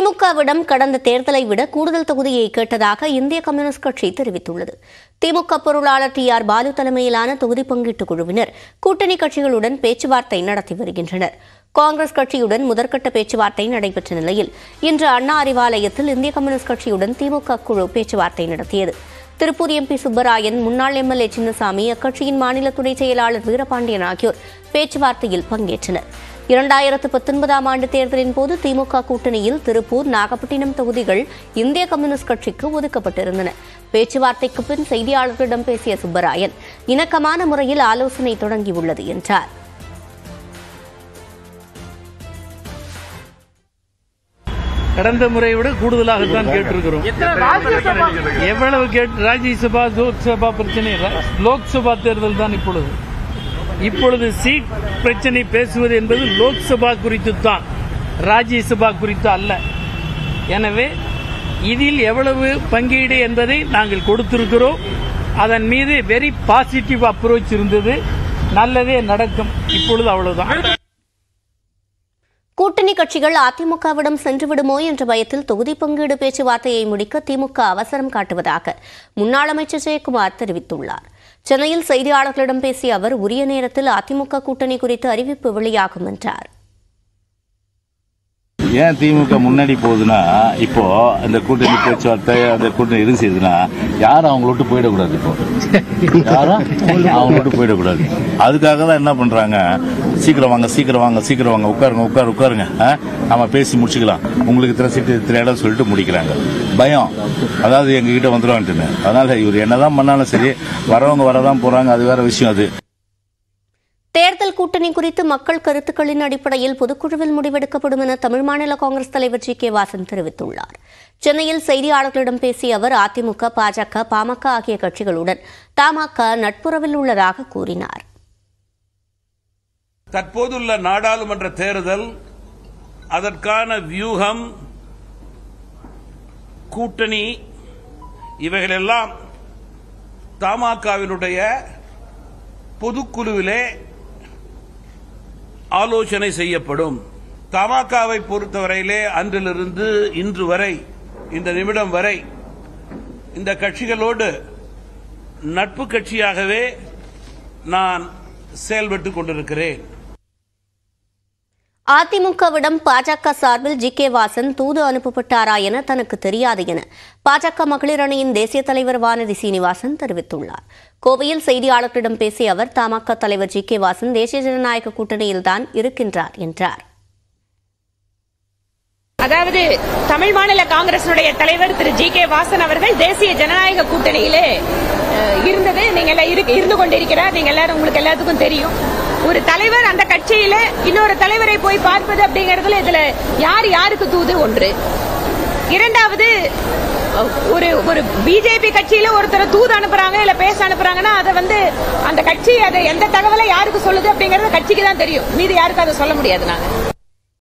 திமுகவிடம் கடந்த தேர்தலை விட கூடுதல் தொகுதியை கேட்டதாக இந்திய கம்யூனிஸ்ட் கட்சி தெரிவித்துள்ளது திமுக பொருளாளர் டி ஆர் பாலு தலைமையிலான தொகுதி பங்கீட்டு குழுவினர் கூட்டணி கட்சிகளுடன் பேச்சுவார்த்தை நடத்தி வருகின்றனர் காங்கிரஸ் கட்சியுடன் முதற்கட்ட பேச்சுவார்த்தை நடைபெற்ற நிலையில் இன்று அண்ணா அறிவாலயத்தில் இந்திய கம்யூனிஸ்ட் கட்சியுடன் திமுக குழு பேச்சுவார்த்தை நடத்தியது திருப்பூர் எம்பி சுப்பராயன் முன்னாள் எம்எல்ஏ சின்னசாமி அக்கட்சியின் மாநில துணை செயலாளர் வீரபாண்டியன் ஆகியோர் பேச்சுவார்த்தையில் பங்கேற்றனர் இரண்டாயிரத்து பத்தொன்பதாம் ஆண்டு தேர்தலின் போது திமுக கூட்டணியில் திருப்பூர் நாகப்பட்டினம் தொகுதிகள் இந்திய கம்யூனிஸ்ட் கட்சிக்கு ஒதுக்கப்பட்டிருந்தன பேச்சுவார்த்தைக்கு பின் செய்தியாளர்களிடம் பேசிய சுப்பராயன் இணக்கமான முறையில் ஆலோசனை தொடங்கியுள்ளது என்றார் கடந்த முறை விட கூடுதலாகத்தான் கேட்டிருக்கிறோம் எவ்வளவு கேட் ராஜ்யசபா லோக்சபா பிரச்சனை இல்ல. லோக்சபா தேர்தல் தான் இப்பொழுது இப்பொழுது சீட் பிரச்சனை பேசுவது என்பது லோக்சபா குறித்து தான் ராஜ்யசபா குறித்து அல்ல எனவே இதில் எவ்வளவு பங்கீடு என்பதை நாங்கள் கொடுத்திருக்கிறோம் அதன் மீது வெரி பாசிட்டிவ் அப்ரோச் இருந்தது நல்லதே நடக்கும் இப்பொழுது அவ்வளவுதான் கூட்டணி கட்சிகள் அதிமுகவிடம் சென்றுவிடுமோ என்ற பயத்தில் தொகுதி பங்கீடு பேச்சுவார்த்தையை முடிக்க திமுக அவசரம் காட்டுவதாக முன்னாள் அமைச்சர் ஜெயக்குமார் தெரிவித்துள்ளார் சென்னையில் செய்தியாளர்களிடம் பேசிய அவர் உரிய நேரத்தில் அதிமுக கூட்டணி குறித்து அறிவிப்பு வெளியாகும் என்றார் ஏன் திமுக முன்னாடி போகுதுன்னா இப்போ அந்த கூட்டணி பேச்சுவார்த்தை அந்த கூட்டணி இது செய்யுதுன்னா யாரும் அவங்கள விட்டு போயிடக்கூடாது இப்போ யாரும் அவங்கள விட்டு போயிடக்கூடாது அதுக்காக தான் என்ன பண்றாங்க சீக்கிரம் வாங்க சீக்கிரம் வாங்க சீக்கிரம் வாங்க உட்காருங்க உட்காரு உட்காருங்க ஆ? நம்ம பேசி முடிச்சுக்கலாம் உங்களுக்கு இத்தனை சீட்டு இத்தனை இடம் சொல்லிட்டு முடிக்கிறாங்க பயம் அதாவது எங்ககிட்ட வந்துடுவான்ட்டுன்னு அதனால இவர் என்னதான் பண்ணாலும் சரி வரவங்க வரதான் போறாங்க அது வேற விஷயம் அது தேர்தல் கூட்டணி குறித்து மக்கள் கருத்துக்களின் அடிப்படையில் பொதுக்குழுவில் முடிவெடுக்கப்படும் என தமிழ் மாநில காங்கிரஸ் தலைவர் ஜி கே வாசன் தெரிவித்துள்ளார் சென்னையில் செய்தியாளர்களிடம் பேசிய அவர் அதிமுக பாஜக பாமக ஆகிய கட்சிகளுடன் தமாக நட்புறவில் உள்ளதாக கூறினார் தற்போதுள்ள நாடாளுமன்ற தேர்தல் அதற்கான வியூகம் கூட்டணி இவைகளெல்லாம் தமாகவினுடைய பொதுக்குழுவிலே ஆலோசனை செய்யப்படும் தமாகவை பொறுத்தவரையிலே அன்றிலிருந்து இன்று வரை இந்த நிமிடம் வரை இந்த கட்சிகளோடு நட்பு கட்சியாகவே நான் செயல்பட்டுக் கொண்டிருக்கிறேன் அதிமுகவிடம் பாஜக சார்பில் ஜி கே வாசன் தூது அனுப்பப்பட்டாரா என தனக்கு தெரியாது என பாஜக மகளிர் அணியின் தேசிய தலைவர் வானதி சீனிவாசன் தெரிவித்துள்ளார் கோவையில் செய்தியாளர்களிடம் பேசிய அவர் தமாக தலைவர் ஜி கே வாசன் தேசிய ஜனநாயக கூட்டணியில்தான் இருக்கின்றார் என்றார் அதாவது தமிழ் மாநில காங்கிரசினுடைய தலைவர் திரு ஜி கே வாசன் அவர்கள் தேசிய ஜனநாயக கூட்டணியிலே அஹ், இருந்தது நீங்க எல்லாம் இரு- இருந்து கொண்டிருக்கிறார் நீங்க எல்லாரும் உங்களுக்கு எல்லாத்துக்கும் தெரியும் ஒரு தலைவர் அந்த கட்சியில இன்னொரு தலைவரை போய் பார்ப்பது அப்படிங்கறதுல இதுல யார் யாருக்கு தூது ஒன்று இரண்டாவது அஹ், ஒரு ஒரு பிஜேபி கட்சியில ஒருத்தரை தூது அனுப்புறாங்க இல்ல பேச அனுப்புறாங்கன்னா அதை வந்து அந்த கட்சி அதை எந்த தகவலை யாருக்கு சொல்லுது அப்படிங்கறது கட்சிக்கு தான் தெரியும் மீது யாருக்கும் அதை சொல்ல முடியாது நாங்க